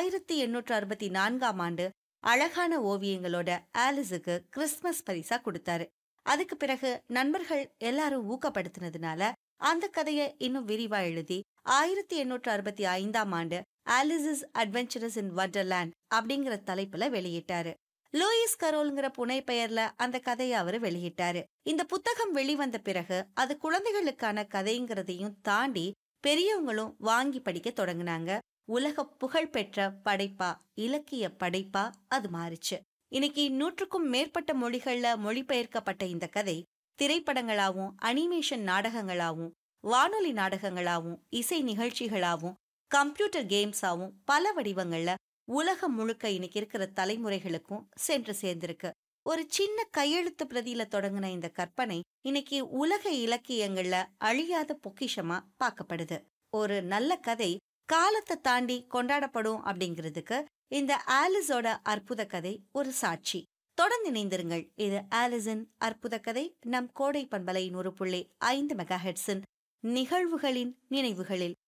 ஆயிரத்தி எண்ணூற்று அறுபத்தி நான்காம் ஆண்டு அழகான ஓவியங்களோட ஆலிஸுக்கு கிறிஸ்மஸ் பரிசா கொடுத்தாரு அதுக்கு பிறகு நண்பர்கள் எல்லாரும் ஊக்கப்படுத்தினதுனால அந்த கதையை இன்னும் விரிவா எழுதி ஆயிரத்தி எண்ணூற்று அறுபத்தி ஐந்தாம் ஆண்டு ஆலிசஸ் அட்வென்ச்சரஸ் இன் வண்டர்லேண்ட் அப்படிங்கிற தலைப்புல வெளியிட்டாரு லூயிஸ் கரோல்ங்கிற புனை பெயர்ல அந்த கதையை அவர் வெளியிட்டாரு இந்த புத்தகம் வெளிவந்த பிறகு அது குழந்தைகளுக்கான கதைங்கிறதையும் தாண்டி பெரியவங்களும் வாங்கி படிக்க தொடங்குனாங்க உலக புகழ்பெற்ற படைப்பா இலக்கிய படைப்பா அது மாறுச்சு இன்னைக்கு நூற்றுக்கும் மேற்பட்ட மொழிகள்ல மொழிபெயர்க்கப்பட்ட இந்த கதை திரைப்படங்களாவும் அனிமேஷன் நாடகங்களாவும் வானொலி நாடகங்களாவும் இசை நிகழ்ச்சிகளாவும் கம்ப்யூட்டர் கேம்ஸாவும் பல வடிவங்கள்ல உலகம் முழுக்க இன்னைக்கு இருக்கிற தலைமுறைகளுக்கும் சென்று சேர்ந்திருக்கு ஒரு சின்ன கையெழுத்து பிரதியில தொடங்கின இந்த கற்பனை இன்னைக்கு உலக இலக்கியங்கள்ல அழியாத பொக்கிஷமா பார்க்கப்படுது ஒரு நல்ல கதை காலத்தை தாண்டி கொண்டாடப்படும் அப்படிங்கிறதுக்கு இந்த ஆலிஸோட அற்புத கதை ஒரு சாட்சி தொடர்ந்து இணைந்திருங்கள் இது ஆலிஸின் அற்புத கதை நம் கோடை பண்பலை நூறு புள்ளி ஐந்து மெகா ஹெட்ஸின் நிகழ்வுகளின் நினைவுகளில்